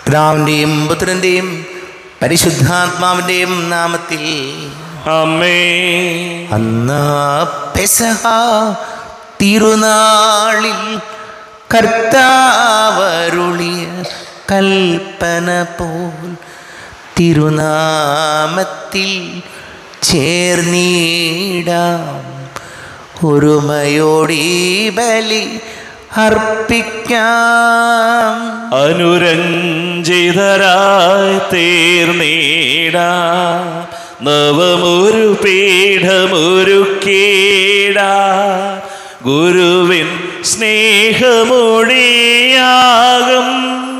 പിതാവിൻ്റെയും പുത്രൻ്റെയും പരിശുദ്ധാത്മാവിൻ്റെയും നാമത്തിൽ അമ്മേ അന്ന് പെസഹ തിരുനാളിൽ കർത്താവരുളിയ കൽപ്പന പോൽ തിരുനാമത്തിൽ ചേർന്നീടാം ഒരുമയോടീ ബലി അർപ്പിക്കാം അനുരഞ്ജിതരായി തീർന്നീട നവമൊരു പീഠമൊരുക്കീട ഗുരുവിൻ സ്നേഹമൊഴിയാകും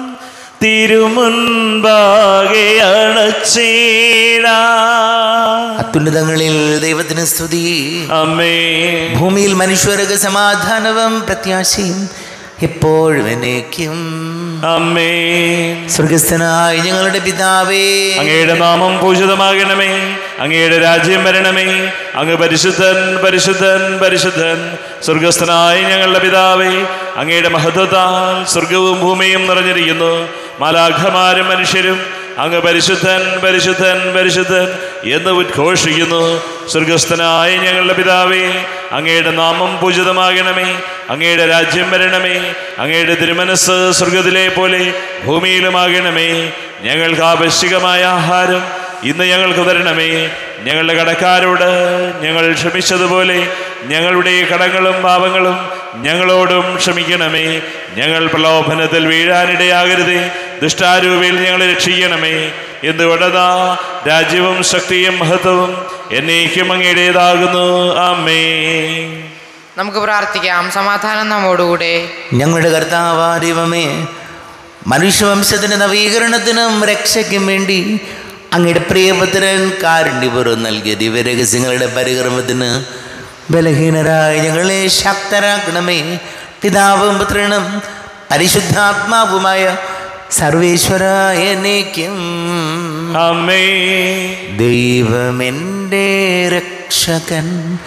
തിരുമുൻപാകെ അണച്ചീട അത്യുന്നതങ്ങളിൽ ദൈവത്തിന് സ്തുതി അമ്മേ ഭൂമിയിൽ മനുഷ്യർക്ക് സമാധാനവും പ്രത്യാശയും എപ്പോഴും എന്നേക്കും അമ്മേ സ്വർഗസ്ഥനായ ഞങ്ങളുടെ പിതാവേ അങ്ങയുടെ നാമം പൂജിതമാകണമേ അങ്ങയുടെ രാജ്യം വരണമേ അങ്ങ് പരിശുദ്ധൻ പരിശുദ്ധൻ പരിശുദ്ധൻ സ്വർഗസ്ഥനായ ഞങ്ങളുടെ പിതാവേ അങ്ങയുടെ മഹത്വത്താൽ സ്വർഗവും ഭൂമിയും നിറഞ്ഞിരിക്കുന്നു മാലാഖമാരും മനുഷ്യരും അങ്ങ് പരിശുദ്ധൻ പരിശുദ്ധൻ പരിശുദ്ധൻ എന്ന് ഉദ്ഘോഷിക്കുന്നു സ്വർഗസ്ഥനായ ഞങ്ങളുടെ പിതാവേ അങ്ങയുടെ നാമം പൂജിതമാകണമേ അങ്ങയുടെ രാജ്യം വരണമേ അങ്ങയുടെ തിരുമനസ് സ്വർഗത്തിലെ പോലെ ഭൂമിയിലുമാകണമേ ഞങ്ങൾക്ക് ആവശ്യകമായ ആഹാരം ഇന്ന് ഞങ്ങൾക്ക് തരണമേ ഞങ്ങളുടെ കടക്കാരോട് ഞങ്ങൾ ക്ഷമിച്ചതുപോലെ ഞങ്ങളുടെ കടങ്ങളും പാപങ്ങളും ഞങ്ങളോടും ക്ഷമിക്കണമേ ഞങ്ങൾ പ്രലോഭനത്തിൽ വീഴാനിടയാകരുതേ ദുഷ്ടാരൂപിയിൽ ഞങ്ങളെ രക്ഷിക്കണമേ എന്തുകൊണ്ടതാ രാജ്യവും ശക്തിയും മഹത്വവും എന്നേക്കും അങ്ങയുടേതാകുന്നു അമ്മേ നമുക്ക് പ്രാർത്ഥിക്കാം സമാധാനം നമ്മോടുകൂടെ ഞങ്ങളുടെ കർത്താവാ ദൈവമേ മനുഷ്യവംശത്തിന്റെ നവീകരണത്തിനും രക്ഷയ്ക്കും വേണ്ടി അങ്ങയുടെ പ്രിയപുത്രൻ കാരുണ്യപൂർവ്വം നൽകിയ ദിവ്യരഹസ്യങ്ങളുടെ പരിക്രമത്തിന് ബലഹീനരായ ഞങ്ങളെ ശക്തരാക്കണമേ പിതാവും പുത്രനും പരിശുദ്ധാത്മാവുമായ സർവേശ്വരായ നീക്കും അമ്മേ ദൈവമെൻ്റെ രക്ഷകൻ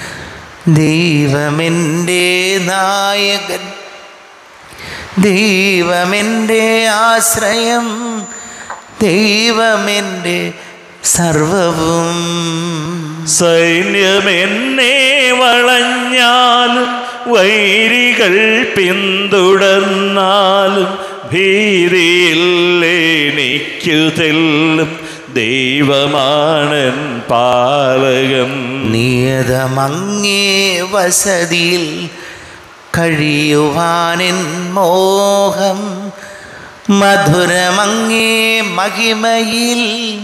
ദൈവമെൻ്റെ നായകൻ ദൈവമെൻ്റെ ആശ്രയം ദൈവമെൻ്റെ സർവവും സൈന്യമെന്നെ വളഞ്ഞാലും വൈരികൾ പിന്തുടർന്നാലും ഭീതിയിൽ എനിക്കു തെല്ലും ദൈവമാണൻ പാലകൻ നിയതമങ്ങേ വസതിയിൽ കഴിയുവാനിൻ മോഹം മധുരമങ്ങേ മഹിമയിൽ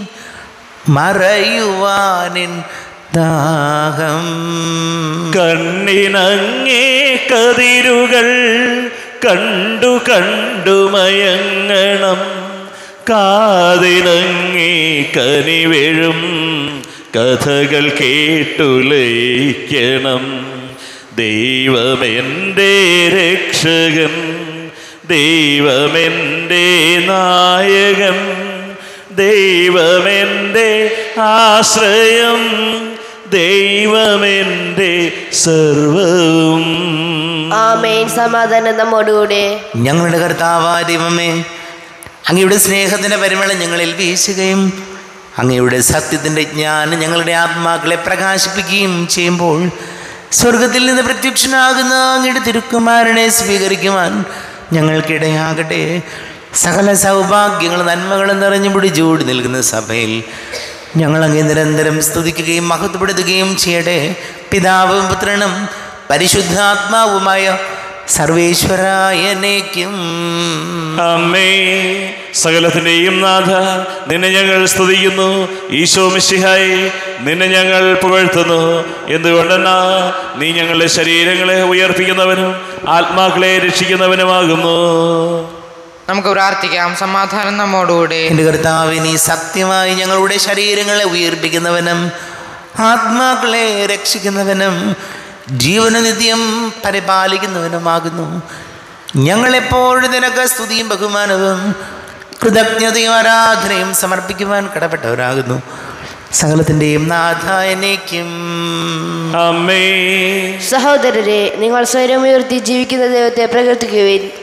മറയുവാനിൻ ദാഹം കണ്ണിനങ്ങേ കതിരുകൾ കണ്ടു കണ്ടു മയങ്ങണം കാതിനങ്ങേ കനിവെഴും കഥകൾ കേട്ടുലയിക്കണം ദൈവമെൻ്റെ രക്ഷകൻ ദൈവമെൻ്റെ നായകൻ ദൈവമെൻ്റെ ആശ്രയം ദൈവമെൻ്റെ സർവവും ആമേൻ സമാധാനം നമ്മോടുകൂടെ ഞങ്ങളുടെ കർത്താവായ ദൈവമേ അങ്ങയുടെ സ്നേഹത്തിൻ്റെ പരിമളം ഞങ്ങളിൽ വീശുകയും അങ്ങയുടെ സത്യത്തിൻ്റെ ജ്ഞാനം ഞങ്ങളുടെ ആത്മാക്കളെ പ്രകാശിപ്പിക്കുകയും ചെയ്യുമ്പോൾ സ്വർഗത്തിൽ നിന്ന് പ്രത്യക്ഷനാകുന്ന അങ്ങയുടെ തിരുക്കുമാരനെ സ്വീകരിക്കുവാൻ ഞങ്ങൾക്കിടയാകട്ടെ സകല സൗഭാഗ്യങ്ങളും നന്മകളും നിറഞ്ഞു പിടിച്ചൂടി നിൽക്കുന്ന സഭയിൽ ഞങ്ങൾ അങ്ങേ നിരന്തരം സ്തുതിക്കുകയും മഹത്വപ്പെടുത്തുകയും ചെയ്യട്ടെ പിതാവും പുത്രനും പരിശുദ്ധാത്മാവുമായ സർവേശ്വരായനേക്കും അമ്മേ സകലത്തിൻ്റെയും നാഥ നിന്നെ ഞങ്ങൾ സ്തുതിക്കുന്നു ഈശോ മിശിഹായി നിന്നെ ഞങ്ങൾ പുകഴ്ത്തുന്നു എന്തുകൊണ്ടെന്നാ നീ ഞങ്ങളുടെ ശരീരങ്ങളെ ഉയർപ്പിക്കുന്നവനും ആത്മാക്കളെ രക്ഷിക്കുന്നവനുമാകുന്നു നമുക്ക് പ്രാർത്ഥിക്കാം സമാധാനം നമ്മോടുകൂടെ എൻ്റെ കർത്താവ് നീ സത്യമായി ഞങ്ങളുടെ ശരീരങ്ങളെ ഉയർപ്പിക്കുന്നവനും ആത്മാക്കളെ രക്ഷിക്കുന്നവനും ജീവനനിത്യം പരിപാലിക്കുന്നവനുമാകുന്നു ഞങ്ങളെപ്പോഴും നിനക്ക് സ്തുതിയും ബഹുമാനവും കൃതജ്ഞതയും ആരാധനയും സമർപ്പിക്കുവാൻ കടപ്പെട്ടവരാകുന്നു സകലത്തിൻ്റെയും നാഥായനേക്കും അമ്മേ സഹോദരരെ നിങ്ങൾ സ്വരമുയർത്തി ജീവിക്കുന്ന ദൈവത്തെ പ്രകീർത്തിക്കുവിൻ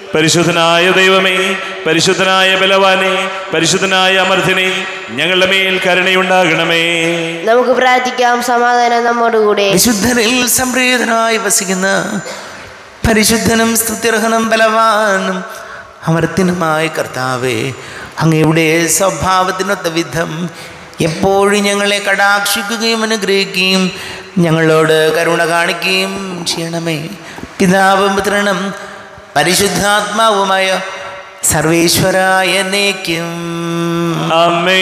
പരിശുദ്ധനായ ദൈവമേ പരിശുദ്ധനായ ബലവാനെ പരിശുദ്ധനായ അമർത്തിനെ ഞങ്ങളുടെ മേൽ കരുണയുണ്ടാകണമേ നമുക്ക് പ്രാർത്ഥിക്കാം സമാധാനം നമ്മോടുകൂടെ വിശുദ്ധരിൽ സംപ്രീതനായി വസിക്കുന്ന പരിശുദ്ധനും സ്തുത്യർഹനും ബലവാനും അമർത്തിനുമായ കർത്താവേ അങ്ങയുടെ സ്വഭാവത്തിനൊത്ത വിധം എപ്പോഴും ഞങ്ങളെ കടാക്ഷിക്കുകയും അനുഗ്രഹിക്കുകയും ഞങ്ങളോട് കരുണ കാണിക്കുകയും ചെയ്യണമേ പിതാവും പുത്രനും പരിശുദ്ധാത്മാവുമായ സർവേശ്വരായ എന്നേക്കും അമ്മേ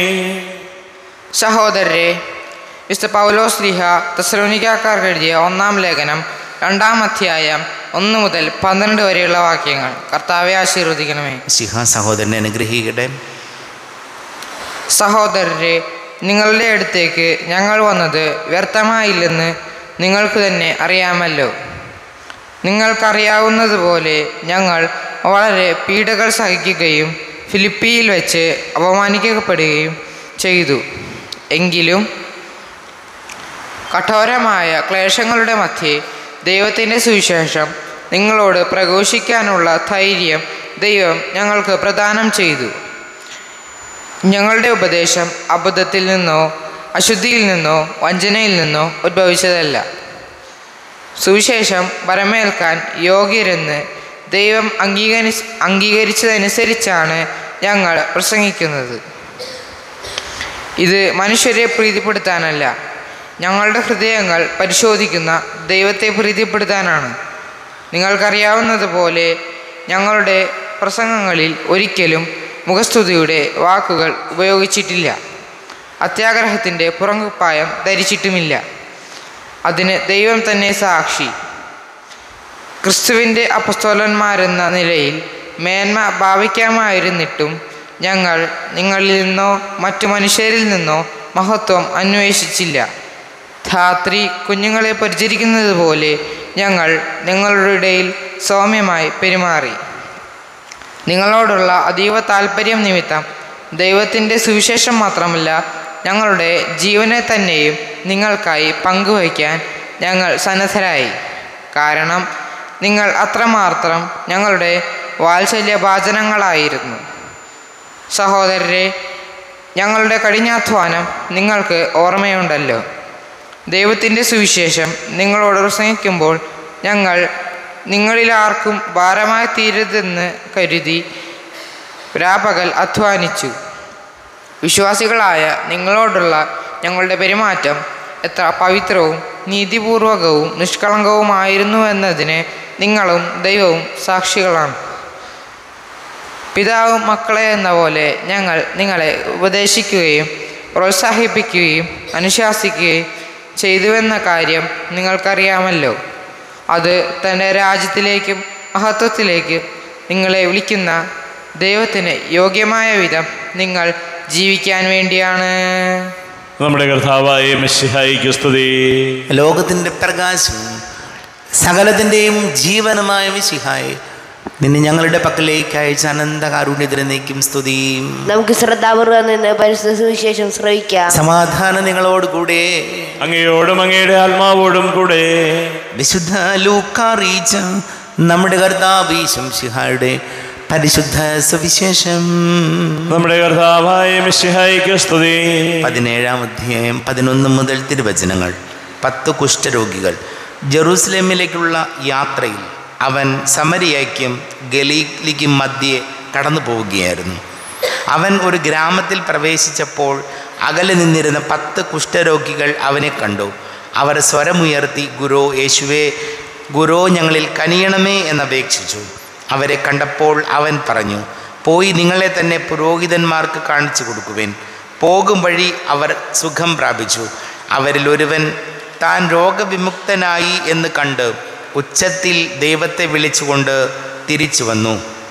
സഹോദരരെ വിശുദ്ധ പൗലോസ് ലിഹ തെസലോനിക്കാർക്ക് എഴുതിയ ഒന്നാം ലേഖനം രണ്ടാം അധ്യായം ഒന്ന് മുതൽ പന്ത്രണ്ട് വരെയുള്ള വാക്യങ്ങൾ കർത്താവെ ആശീർവദിക്കണമേ സിഹ സഹോദരനെ അനുഗ്രഹിക്കട്ടെ സഹോദരരെ നിങ്ങളുടെ അടുത്തേക്ക് ഞങ്ങൾ വന്നത് വ്യർത്ഥമായില്ലെന്ന് നിങ്ങൾക്ക് തന്നെ അറിയാമല്ലോ നിങ്ങൾക്കറിയാവുന്നതുപോലെ ഞങ്ങൾ വളരെ പീഡകൾ സഹിക്കുകയും ഫിലിപ്പിയിൽ വെച്ച് അപമാനിക്കപ്പെടുകയും ചെയ്തു എങ്കിലും കഠോരമായ ക്ലേശങ്ങളുടെ മധ്യേ ദൈവത്തിൻ്റെ സുവിശേഷം നിങ്ങളോട് പ്രഘോഷിക്കാനുള്ള ധൈര്യം ദൈവം ഞങ്ങൾക്ക് പ്രദാനം ചെയ്തു ഞങ്ങളുടെ ഉപദേശം അബദ്ധത്തിൽ നിന്നോ അശുദ്ധിയിൽ നിന്നോ വഞ്ചനയിൽ നിന്നോ ഉദ്ഭവിച്ചതല്ല സുവിശേഷം വരമേൽക്കാൻ യോഗ്യരെന്ന് ദൈവം അംഗീകരി അംഗീകരിച്ചതനുസരിച്ചാണ് ഞങ്ങൾ പ്രസംഗിക്കുന്നത് ഇത് മനുഷ്യരെ പ്രീതിപ്പെടുത്താനല്ല ഞങ്ങളുടെ ഹൃദയങ്ങൾ പരിശോധിക്കുന്ന ദൈവത്തെ പ്രീതിപ്പെടുത്താനാണ് നിങ്ങൾക്കറിയാവുന്നതുപോലെ ഞങ്ങളുടെ പ്രസംഗങ്ങളിൽ ഒരിക്കലും മുഖസ്തുതിയുടെ വാക്കുകൾ ഉപയോഗിച്ചിട്ടില്ല അത്യാഗ്രഹത്തിൻ്റെ പുറങ്കുപ്പായം ധരിച്ചിട്ടുമില്ല അതിന് ദൈവം തന്നെ സാക്ഷി ക്രിസ്തുവിൻ്റെ അപസ്തോലന്മാരെന്ന നിലയിൽ മേന്മ ഭാവിക്കാമായിരുന്നിട്ടും ഞങ്ങൾ നിങ്ങളിൽ നിന്നോ മറ്റു മനുഷ്യരിൽ നിന്നോ മഹത്വം അന്വേഷിച്ചില്ല ധാത്രി കുഞ്ഞുങ്ങളെ പരിചരിക്കുന്നത് പോലെ ഞങ്ങൾ നിങ്ങളുടെ ഇടയിൽ സൗമ്യമായി പെരുമാറി നിങ്ങളോടുള്ള അതീവ താല്പര്യം നിമിത്തം ദൈവത്തിൻ്റെ സുവിശേഷം മാത്രമല്ല ഞങ്ങളുടെ ജീവനെ തന്നെയും നിങ്ങൾക്കായി പങ്കുവയ്ക്കാൻ ഞങ്ങൾ സന്നദ്ധരായി കാരണം നിങ്ങൾ അത്രമാത്രം ഞങ്ങളുടെ വാത്സല്യഭാചനങ്ങളായിരുന്നു സഹോദരരെ ഞങ്ങളുടെ കഠിനാധ്വാനം നിങ്ങൾക്ക് ഓർമ്മയുണ്ടല്ലോ ദൈവത്തിൻ്റെ സുവിശേഷം നിങ്ങളോട് പ്രസംഗിക്കുമ്പോൾ ഞങ്ങൾ നിങ്ങളിലാർക്കും ഭാരമായി തീരരുതെന്ന് കരുതി രാപകൽ അധ്വാനിച്ചു വിശ്വാസികളായ നിങ്ങളോടുള്ള ഞങ്ങളുടെ പെരുമാറ്റം എത്ര പവിത്രവും നീതിപൂർവകവും നിഷ്കളങ്കവുമായിരുന്നു എന്നതിന് നിങ്ങളും ദൈവവും സാക്ഷികളാണ് പിതാവും മക്കളെ എന്ന പോലെ ഞങ്ങൾ നിങ്ങളെ ഉപദേശിക്കുകയും പ്രോത്സാഹിപ്പിക്കുകയും അനുശാസിക്കുകയും ചെയ്തുവെന്ന കാര്യം നിങ്ങൾക്കറിയാമല്ലോ അത് തൻ്റെ രാജ്യത്തിലേക്കും മഹത്വത്തിലേക്കും നിങ്ങളെ വിളിക്കുന്ന ദൈവത്തിന് യോഗ്യമായ വിധം നിങ്ങൾ ജീവിക്കാൻ വേണ്ടിയാണ് നമ്മുടെ കർത്താവായ മെസ്സിഹായിക്ക് സ്തുതി ലോകത്തിൻ്റെ പ്രകാശവും സകലത്തിൻ്റെയും ജീവനുമായ മിശിഹായി നിന്നെ ഞങ്ങളുടെ പക്കലേക്ക് അയച്ച അനന്തകാരുണ്യത്തിനേക്കും സ്തുതിയും നമുക്ക് ശ്രദ്ധാപൂർവം നിന്ന് പരിശുദ്ധ സുവിശേഷം ശ്രവിക്കാം സമാധാനം നിങ്ങളോട് കൂടെ അങ്ങയോടും അങ്ങയുടെ ആത്മാവോടും കൂടെ വിശുദ്ധ ലൂക്കാറീച്ച നമ്മുടെ കർത്താവീശം ശിഹായുടെ പരിശുദ്ധ സുവിശേഷം നമ്മുടെ കർത്താവായ മെസ്സിഹായിക്ക് സ്തുതി പതിനേഴാം അധ്യായം പതിനൊന്ന് മുതൽ തിരുവചനങ്ങൾ പത്ത് കുഷ്ഠരോഗികൾ ജെറൂസലേമിലേക്കുള്ള യാത്രയിൽ അവൻ സമരിയയ്ക്കും ഗലീലിക്കും മധ്യേ കടന്നു പോവുകയായിരുന്നു അവൻ ഒരു ഗ്രാമത്തിൽ പ്രവേശിച്ചപ്പോൾ അകലെ നിന്നിരുന്ന പത്ത് കുഷ്ഠരോഗികൾ അവനെ കണ്ടു അവർ സ്വരമുയർത്തി ഗുരോ യേശുവേ ഗുരോ ഞങ്ങളിൽ കനിയണമേ എന്നപേക്ഷിച്ചു അവരെ കണ്ടപ്പോൾ അവൻ പറഞ്ഞു പോയി നിങ്ങളെ തന്നെ പുരോഹിതന്മാർക്ക് കാണിച്ചു കൊടുക്കുവേൻ പോകും വഴി അവർ സുഖം പ്രാപിച്ചു അവരിൽ ഒരുവൻ താൻ രോഗവിമുക്തനായി എന്ന് കണ്ട് ഉച്ചത്തിൽ ദൈവത്തെ വിളിച്ചുകൊണ്ട് തിരിച്ചു വന്നു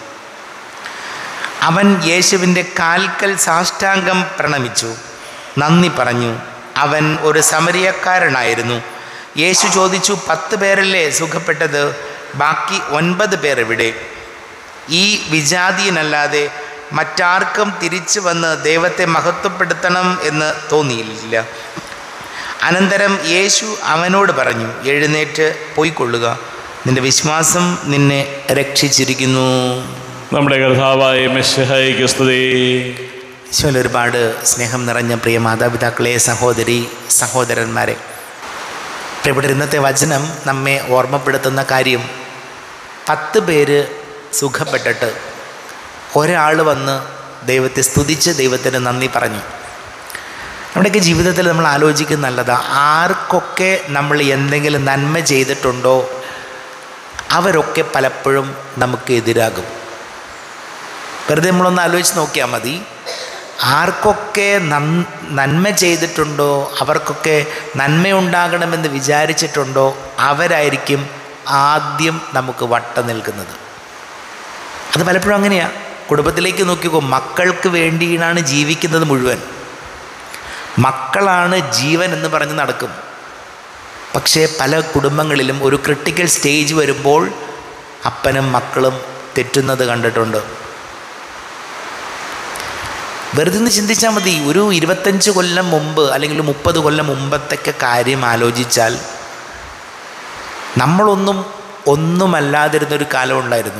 അവൻ യേശുവിൻ്റെ കാൽക്കൽ സാഷ്ടാംഗം പ്രണമിച്ചു നന്ദി പറഞ്ഞു അവൻ ഒരു സമരിയക്കാരനായിരുന്നു യേശു ചോദിച്ചു പത്ത് പേരല്ലേ സുഖപ്പെട്ടത് ബാക്കി ഒൻപത് പേർ എവിടെ ഈ വിജാതിയനല്ലാതെ മറ്റാർക്കും തിരിച്ചു വന്ന് ദൈവത്തെ മഹത്വപ്പെടുത്തണം എന്ന് തോന്നിയില്ല അനന്തരം യേശു അവനോട് പറഞ്ഞു എഴുന്നേറ്റ് പോയിക്കൊള്ളുക നിന്റെ വിശ്വാസം നിന്നെ രക്ഷിച്ചിരിക്കുന്നു നമ്മുടെ കർത്താവായ മെസ്സിഹായിക്ക് സ്തുതി ഈശോയിൽ ഒരുപാട് സ്നേഹം നിറഞ്ഞ പ്രിയ മാതാപിതാക്കളെ സഹോദരി സഹോദരന്മാരെ പ്രിയപ്പെട്ട ഇന്നത്തെ വചനം നമ്മെ ഓർമ്മപ്പെടുത്തുന്ന കാര്യം പത്ത് പേര് സുഖപ്പെട്ടിട്ട് ഒരാൾ വന്ന് ദൈവത്തെ സ്തുതിച്ച് ദൈവത്തിന് നന്ദി പറഞ്ഞു നമ്മുടെയൊക്കെ ജീവിതത്തിൽ നമ്മൾ ആലോചിക്കുന്ന നല്ലതാ ആർക്കൊക്കെ നമ്മൾ എന്തെങ്കിലും നന്മ ചെയ്തിട്ടുണ്ടോ അവരൊക്കെ പലപ്പോഴും നമുക്ക് എതിരാകും വെറുതെ നമ്മളൊന്ന് ആലോചിച്ച് നോക്കിയാൽ മതി ആർക്കൊക്കെ നൻ- നന്മ ചെയ്തിട്ടുണ്ടോ അവർക്കൊക്കെ നന്മയുണ്ടാകണമെന്ന് വിചാരിച്ചിട്ടുണ്ടോ അവരായിരിക്കും ആദ്യം നമുക്ക് വട്ടം നിൽക്കുന്നത് അത് പലപ്പോഴും അങ്ങനെയാണ് കുടുംബത്തിലേക്ക് നോക്കിക്കോ മക്കൾക്ക് വേണ്ടിയാണ് ജീവിക്കുന്നത് മുഴുവൻ മക്കളാണ് ജീവൻ എന്ന് പറഞ്ഞ് നടക്കും പക്ഷേ പല കുടുംബങ്ങളിലും ഒരു ക്രിട്ടിക്കൽ സ്റ്റേജ് വരുമ്പോൾ അപ്പനും മക്കളും തെറ്റുന്നത് കണ്ടിട്ടുണ്ട് വെറുതെ ഒന്ന് ചിന്തിച്ചാൽ മതി ഒരു ഇരുപത്തഞ്ച് കൊല്ലം മുമ്പ് അല്ലെങ്കിൽ മുപ്പത് കൊല്ലം മുമ്പത്തൊക്കെ കാര്യം ആലോചിച്ചാൽ നമ്മളൊന്നും ഒന്നുമല്ലാതിരുന്നൊരു കാലം ഉണ്ടായിരുന്നു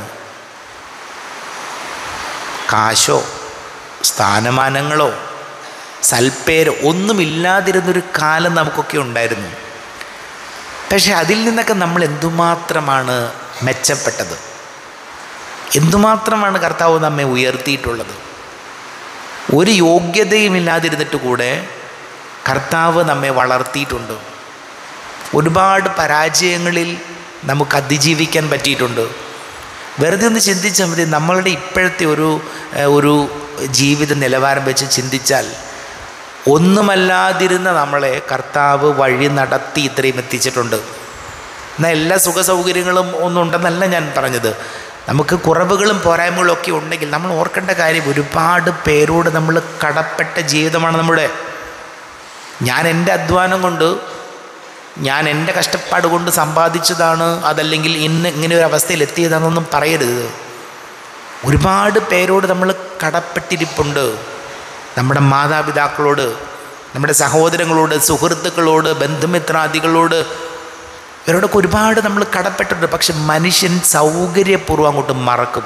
കാശോ സ്ഥാനമാനങ്ങളോ സൽപ്പേരോ ഒന്നുമില്ലാതിരുന്നൊരു കാലം നമുക്കൊക്കെ ഉണ്ടായിരുന്നു പക്ഷെ അതിൽ നിന്നൊക്കെ നമ്മൾ എന്തുമാത്രമാണ് മെച്ചപ്പെട്ടത് എന്തുമാത്രമാണ് കർത്താവ് നമ്മെ ഉയർത്തിയിട്ടുള്ളത് ഒരു യോഗ്യതയും ഇല്ലാതിരുന്നിട്ട് കൂടെ കർത്താവ് നമ്മെ വളർത്തിയിട്ടുണ്ട് ഒരുപാട് പരാജയങ്ങളിൽ നമുക്ക് അതിജീവിക്കാൻ പറ്റിയിട്ടുണ്ട് വെറുതെ ഒന്ന് ചിന്തിച്ചാൽ മതി നമ്മളുടെ ഇപ്പോഴത്തെ ഒരു ഏഹ്, ഒരു ജീവിത നിലവാരം വെച്ച് ചിന്തിച്ചാൽ ഒന്നുമല്ലാതിരുന്ന നമ്മളെ കർത്താവ് വഴി നടത്തി ഇത്രയും എത്തിച്ചിട്ടുണ്ട് എന്നാൽ എല്ലാ സുഖ സൗകര്യങ്ങളും ഒന്നും ഉണ്ടെന്നല്ല ഞാൻ പറഞ്ഞത് നമുക്ക് കുറവുകളും പോരായ്മകളും ഒക്കെ ഉണ്ടെങ്കിൽ നമ്മൾ ഓർക്കേണ്ട കാര്യം ഒരുപാട് പേരോട് നമ്മൾ കടപ്പെട്ട ജീവിതമാണ് നമ്മുടെ ഞാൻ എൻ്റെ അധ്വാനം കൊണ്ട് ഞാൻ എൻ്റെ കഷ്ടപ്പാട് കൊണ്ട് സമ്പാദിച്ചതാണ് അതല്ലെങ്കിൽ ഇന്ന് ഇങ്ങനെ ഒരു അവസ്ഥയിൽ എത്തിയതാണെന്നൊന്നും പറയരുത് ഒരുപാട് പേരോട് നമ്മൾ കടപ്പെട്ടിരിപ്പുണ്ട് നമ്മുടെ മാതാപിതാക്കളോട് നമ്മുടെ സഹോദരങ്ങളോട് സുഹൃത്തുക്കളോട് ബന്ധുമിത്രാദികളോട് ഇവരോടൊക്കെ ഒരുപാട് നമ്മൾ കടപ്പെട്ടിട്ടുണ്ട് പക്ഷെ മനുഷ്യൻ സൗകര്യപൂർവ്വം അങ്ങോട്ട് മറക്കും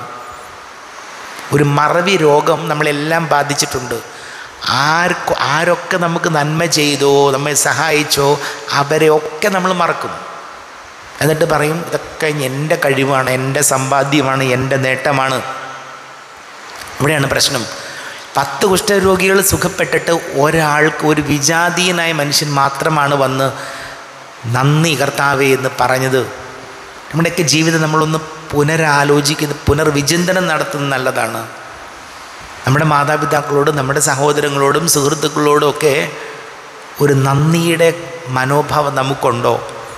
ഒരു മറവി രോഗം നമ്മളെല്ലാം ബാധിച്ചിട്ടുണ്ട് ആർക്ക് ആരൊക്കെ നമുക്ക് നന്മ ചെയ്തോ നമ്മെ സഹായിച്ചോ അവരെ ഒക്കെ നമ്മൾ മറക്കും എന്നിട്ട് പറയും ഇതൊക്കെ എൻ്റെ കഴിവാണ് എൻ്റെ സമ്പാദ്യമാണ് എൻ്റെ നേട്ടമാണ് ഇവിടെയാണ് പ്രശ്നം പത്ത് കുഷ്ഠരോഗികൾ സുഖപ്പെട്ടിട്ട് ഒരാൾക്ക് ഒരു വിജാതീയനായ മനുഷ്യൻ മാത്രമാണ് വന്ന് നന്ദി കർത്താവേ എന്ന് പറഞ്ഞത് നമ്മുടെയൊക്കെ ജീവിതം നമ്മളൊന്ന് പുനരാലോചിക്കുന്ന പുനർവിചിന്തനം നടത്തുന്നത് നല്ലതാണ് നമ്മുടെ മാതാപിതാക്കളോടും നമ്മുടെ സഹോദരങ്ങളോടും സുഹൃത്തുക്കളോടും ഒക്കെ ഒരു നന്ദിയുടെ മനോഭാവം നമുക്കുണ്ടോ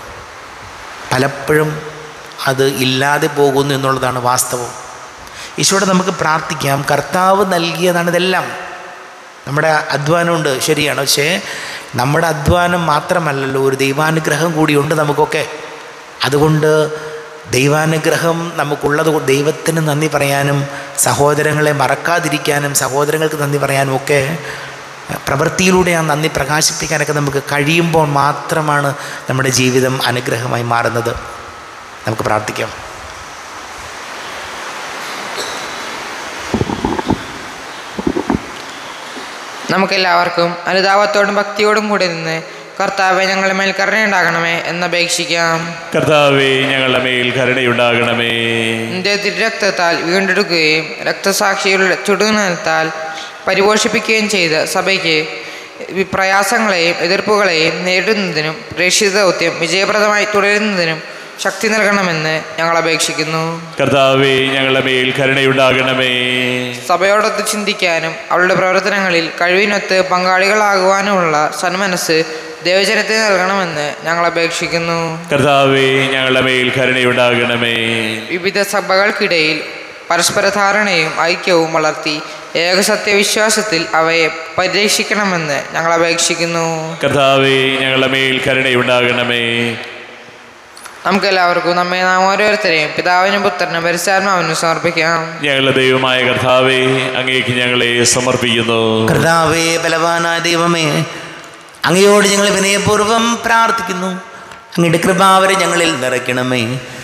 പലപ്പോഴും അത് ഇല്ലാതെ പോകുന്നു എന്നുള്ളതാണ് വാസ്തവം ഈശോടെ നമുക്ക് പ്രാർത്ഥിക്കാം കർത്താവ് നൽകിയതാണ് ഇതെല്ലാം നമ്മുടെ അധ്വാനമുണ്ട് ശരിയാണ് പക്ഷേ നമ്മുടെ അധ്വാനം മാത്രമല്ലല്ലോ ഒരു ദൈവാനുഗ്രഹം കൂടിയുണ്ട് നമുക്കൊക്കെ അതുകൊണ്ട് ദൈവാനുഗ്രഹം നമുക്കുള്ളത് കൊണ്ട് ദൈവത്തിന് നന്ദി പറയാനും സഹോദരങ്ങളെ മറക്കാതിരിക്കാനും സഹോദരങ്ങൾക്ക് നന്ദി പറയാനും ഒക്കെ പ്രവൃത്തിയിലൂടെ ആ നന്ദി പ്രകാശിപ്പിക്കാനൊക്കെ നമുക്ക് കഴിയുമ്പോൾ മാത്രമാണ് നമ്മുടെ ജീവിതം അനുഗ്രഹമായി മാറുന്നത് നമുക്ക് പ്രാർത്ഥിക്കാം നമുക്കെല്ലാവർക്കും അനുതാപത്തോടും ഭക്തിയോടും കൂടി നിന്ന് കർത്താവെ ഞങ്ങളുടെ മേൽ കരുണയുണ്ടാകണമേ എന്നപേക്ഷിക്കാം കർത്താവേ ഞങ്ങളുടെ മേൽ കരുണയുണ്ടാകണമേ നിന്റെ തിരുരക്തത്താൽ വീണ്ടെടുക്കുകയും രക്തസാക്ഷികളുടെ ചുടുനിലത്താൽ പരിപോഷിപ്പിക്കുകയും ചെയ്ത സഭയ്ക്ക് വി- പ്രയാസങ്ങളെയും എതിർപ്പുകളെയും നേരിടുന്നതിനും പ്രേക്ഷിത ദൗത്യം വിജയപ്രദമായി തുടരുന്നതിനും ശക്തി നൽകണമെന്ന് ഞങ്ങൾ അപേക്ഷിക്കുന്നു കർത്താവേ ഞങ്ങളുടെ മേൽ കരുണയുണ്ടാകണമേ സഭയോടൊത്ത് ചിന്തിക്കാനും അവളുടെ പ്രവർത്തനങ്ങളിൽ കഴിവിനൊത്ത് പങ്കാളികളാകുവാനുമുള്ള സന്മനസ് ദൈവജനത്തിന് നൽകണമെന്ന് ഞങ്ങൾ അപേക്ഷിക്കുന്നു കർത്താവേ ഞങ്ങളുടെ മേൽ കരുണയുണ്ടാകണമേ വിവിധ സഭകൾക്കിടയിൽ പരസ്പര ധാരണയും ഐക്യവും വളർത്തി ഏകസത്യവിശ്വാസത്തിൽ അവയെ പരിരക്ഷിക്കണമെന്ന് ഞങ്ങൾ അപേക്ഷിക്കുന്നു കർത്താവേ ഞങ്ങളുടെ മേൽ കരുണയുണ്ടാകണമേ നമുക്കെല്ലാവർക്കും നമ്മെ നാം ഓരോരുത്തരെയും പിതാവിനും പുത്രനും പരിശാത്മാവിനും സമർപ്പിക്കാം ഞങ്ങളുടെ ദൈവമായ കർത്താവേ അങ്ങേക്ക് ഞങ്ങളെ സമർപ്പിക്കുന്നു കർത്താവേ ബലവാനായ ദൈവമേ അങ്ങയോട് ഞങ്ങൾ വിനയപൂർവ്വം പ്രാർത്ഥിക്കുന്നു അങ്ങയുടെ കൃപാവരെ ഞങ്ങളിൽ നിറയ്ക്കണമേ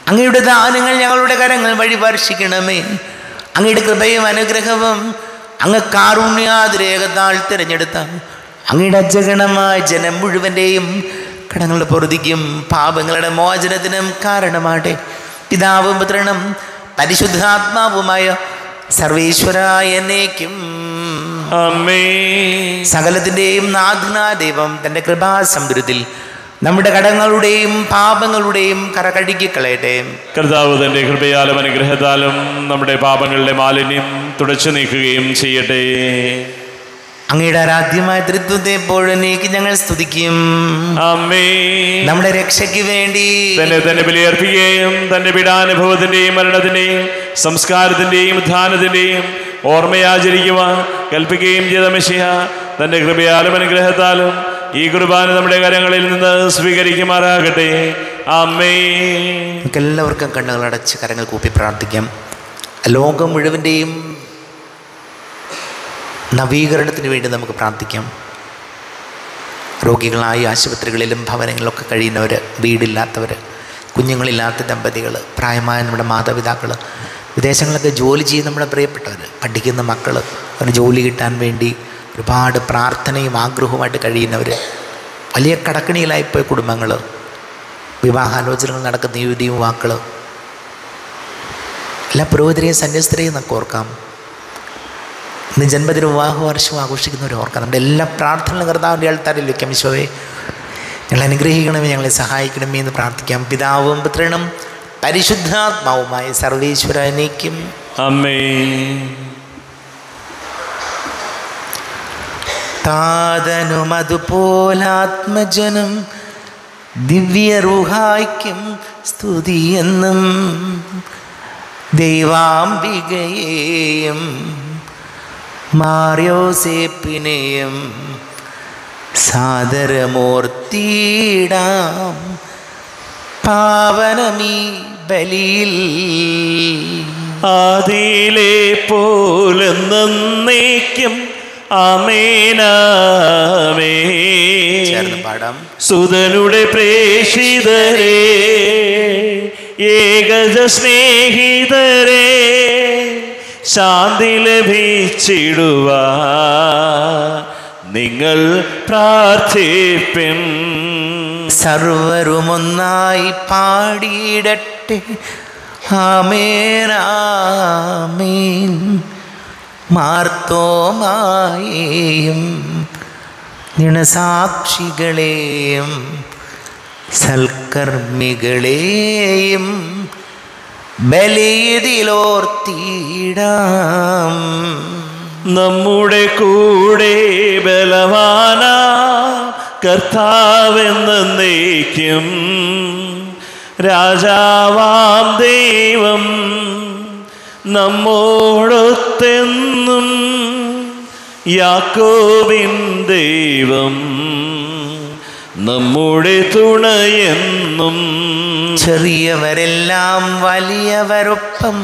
അങ്ങയുടെ ദാനങ്ങൾ ഞങ്ങളുടെ കരങ്ങൾ വഴി വർഷിക്കണമേ അങ്ങയുടെ കൃപയും അനുഗ്രഹവും അങ്ങ് കാരുണ്യാതിരേകത്താൽ തിരഞ്ഞെടുത്ത അങ്ങയുടെ അജഗണമായ ജനം മുഴുവൻ്റെയും കടങ്ങളുടെ പൊറുതിക്കും പാപങ്ങളുടെ മോചനത്തിനും കാരണമാട്ടെ പിതാവും പുത്രനും പരിശുദ്ധാത്മാവുമായ സർവേശ്വരായ എന്നേക്കും അമ്മേ സകലത്തിൻ്റെയും നാഥനാ ദൈവം തൻ്റെ കൃപാസമുദ്രത്തിൽ നമ്മുടെ കടങ്ങളുടെയും പാപങ്ങളുടെയും കര കഴുകിക്കളയട്ടെ കർത്താവ് തന്റെ കൃപയാലും അനുഗ്രഹത്താലും നമ്മുടെ പാപങ്ങളുടെ മാലിന്യം തുടച്ചു നീക്കുകയും ചെയ്യട്ടെ അങ്ങയുടെ ആരാധ്യമായ തൃത്വത്തെ എപ്പോഴേക്ക് ഞങ്ങൾ സ്തുതിക്കും അമ്മേ നമ്മുടെ രക്ഷയ്ക്ക് വേണ്ടി തന്നെ തന്നെ ബലിയർപ്പിക്കുകയും തന്റെ പീഡാനുഭവത്തിന്റെയും മരണത്തിന്റെയും സംസ്കാരത്തിന്റെയും ഉത്ഥാനത്തിന്റെയും ഓർമ്മയാചരിക്കുവാൻ കൽപ്പിക്കുകയും ചെയ്ത മെഷിഹ തന്റെ കൃപയാലും അനുഗ്രഹത്താലും ഈ കുർബാന നമ്മുടെ കരങ്ങളിൽ നിന്ന് സ്വീകരിക്കുമാറാകട്ടെ അമ്മേ നമുക്ക് എല്ലാവർക്കും കണ്ണുകളടച്ച് കരങ്ങൾ കൂപ്പി പ്രാർത്ഥിക്കാം ലോകം മുഴുവൻ്റെയും നവീകരണത്തിന് വേണ്ടി നമുക്ക് പ്രാർത്ഥിക്കാം രോഗികളായി ആശുപത്രികളിലും ഭവനങ്ങളിലൊക്കെ കഴിയുന്നവർ വീടില്ലാത്തവർ കുഞ്ഞുങ്ങളില്ലാത്ത ദമ്പതികൾ പ്രായമായ നമ്മുടെ മാതാപിതാക്കൾ വിദേശങ്ങളിലൊക്കെ ജോലി ചെയ്യുന്ന നമ്മുടെ പ്രിയപ്പെട്ടവർ പഠിക്കുന്ന മക്കൾ അവന് ജോലി കിട്ടാൻ വേണ്ടി ഒരുപാട് പ്രാർത്ഥനയും ആഗ്രഹവുമായിട്ട് കഴിയുന്നവർ വലിയ കടക്കണിയിലായിപ്പോയ കുടുംബങ്ങൾ വിവാഹാലോചനകൾ നടക്കുന്ന യുവതി യുവാക്കൾ എല്ലാ പുരോഹിതരെയും സന്യസ്തരെയും നമുക്ക് ഓർക്കാം ഇന്ന് ജന്മദിന വിവാഹ വർഷം ആഘോഷിക്കുന്നവരെ ഓർക്കാം നമ്മുടെ എല്ലാ പ്രാർത്ഥനകളും കർത്താവിൻ്റെ ആൾത്താരിൽ വയ്ക്കാം ഈശോയെ ഞങ്ങളെ അനുഗ്രഹിക്കണമേ ഞങ്ങളെ സഹായിക്കണമേ എന്ന് പ്രാർത്ഥിക്കാം പിതാവും പുത്രനും പരിശുദ്ധാത്മാവുമായ സർവേശ്വരനേക്കും അമ്മേ താതനും അതുപോലാത്മജനും ദിവ്യറുഹായ്ക്കും സ്തുതിയെന്നും ദൈവാംബികയെയും മാറിയോസേപ്പിനെയും സാദരമൂർത്തിയിടാം പാവനമീ ബലിയിൽ ആദിയിലെ പോലെ നന്നേക്കും അമേനാമേ ചേർന്ന് പാടാം സുതനുടെ പ്രേഷിതരേ ഏകജ സ്നേഹിതരേ ശാന്തി ലഭിച്ചിടുവാ നിങ്ങൾ പ്രാർത്ഥിപ്പിൻ സർവരുമൊന്നായി പാടിയിടട്ടെ ആമേനാമീൻ മാർത്തോമായേയും നിണസാക്ഷികളെയും സൽക്കർമ്മികളെയും ബലിയതിലോർത്തിയിടാം നമ്മുടെ കൂടെ ബലവാന കർത്താവെന്നേക്കും രാജാവാം ദൈവം നമ്മോടൊത്തെന്നും യാക്കോബിൻ ദൈവം നമ്മുടെ തുണയെന്നും ചെറിയവരെല്ലാം വലിയവരൊപ്പം